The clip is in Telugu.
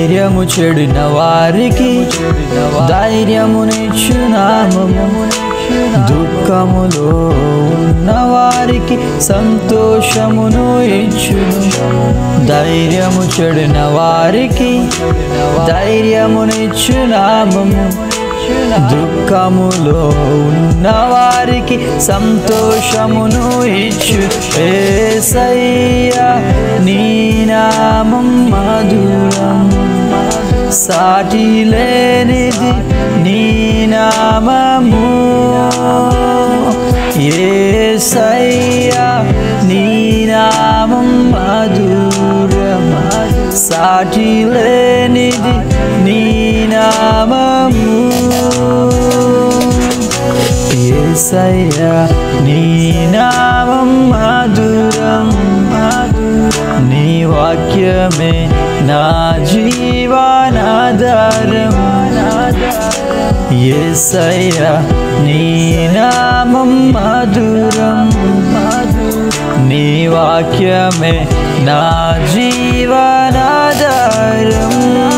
ధైర్యము చెడిన వారికి ధైర్యమునిచ్చు నామము దుఃఖములో ఉన్న వారికి సంతోషమును ఇచ్చును ధైర్యము చెడిన వారికి ధైర్యమునిచ్చు నామము దుఃఖములో ఉన్న వారికి సంతోషమును ఇచ్చు ఏసయ్యా నీ నామం మధురం సాటి లేనిది నీ నామము ఏసయ్యా నీ నామం మధురం సాటి లేనిది నీ నామము ఏసయ్యా నీ నామం మధురం నీ వాక్యమే నా జీవనాధారం ఏసయ్యా నీ నామం మధురం నీ వాక్యమే నా జీవనాధారం